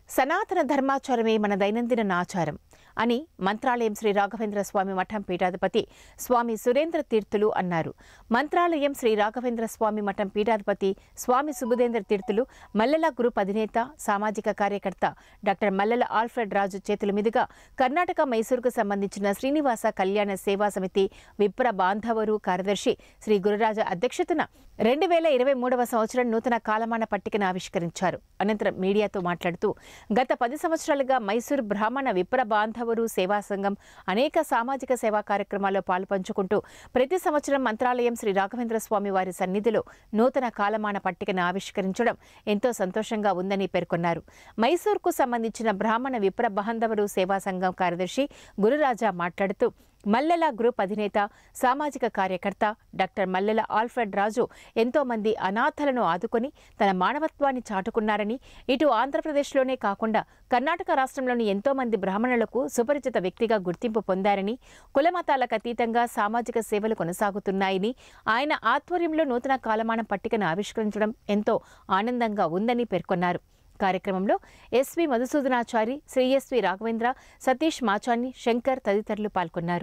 సనాతన ధర్మాచారమే మన దైనందిన నాచారం అని మంత్రాలయం శ్రీ రాఘవేంద్ర స్వామి మఠం పీఠాధిపతి స్వామి సురేంద్ర తీర్థులు అన్నారు మంత్రాలయం శ్రీ రాఘవేంద్ర స్వామి మఠం పీఠాధిపతి స్వామి సుబుధేంద్ర తీర్థులు మల్లెల గ్రూప్ అధినేత సామాజిక కార్యకర్త డాక్టర్ మల్లెల ఆల్ఫ్రెడ్ రాజు చేతుల మీదుగా కర్ణాటక మైసూరుకు సంబంధించిన శ్రీనివాస కళ్యాణ సేవా సమితి విప్ర బాంధవరు కార్యదర్శి శ్రీ గురురాజ అధ్యక్షతన రెండు వేల ఇరవై మూడవ సంవత్సరం నూతన కాలమాన పట్టికను ఆవిష్కరించారు అనంతరం మీడియాతో మాట్లాడుతూ గత పది సంవత్సరాలుగా మైసూర్ బ్రాహ్మణ విప్ర బాంధవరు సేవా సంఘం అనేక సామాజిక సేవా కార్యక్రమాల్లో పాలుపంచుకుంటూ ప్రతి సంవత్సరం మంత్రాలయం శ్రీ రాఘవేంద్ర స్వామి వారి సన్నిధిలో నూతన కాలమాన పట్టికను ఆవిష్కరించడం ఎంతో సంతోషంగా ఉందని పేర్కొన్నారు మైసూర్కు సంబంధించిన బ్రాహ్మణ విప్ర బాంధవరు సేవా సంఘం కార్యదర్శి గురురాజా మాట్లాడుతూ మల్లెల గ్రూప్ అధినేత సామాజిక కార్యకర్త డాక్టర్ మల్లెల ఆల్ఫ్రెడ్ రాజు ఎంతో మంది అనాథలను ఆదుకొని తన మానవత్వాన్ని చాటుకున్నారని ఇటు ఆంధ్రప్రదేశ్లోనే కాకుండా కర్ణాటక రాష్ట్రంలోని ఎంతో మంది బ్రాహ్మణులకు సుపరిచిత వ్యక్తిగా గుర్తింపు పొందారని కులమతాలకు అతీతంగా సామాజిక సేవలు కొనసాగుతున్నాయని ఆయన ఆధ్వర్యంలో నూతన కాలమానం పట్టికను ఆవిష్కరించడం ఎంతో ఆనందంగా ఉందని పేర్కొన్నారు కార్యక్రమంలో ఎస్వి మధుసూదనాచారి శ్రీ ఎస్వి రాఘవేంద్ర సతీష్ మాచాని శంకర్ తదితరులు పాల్గొన్నారు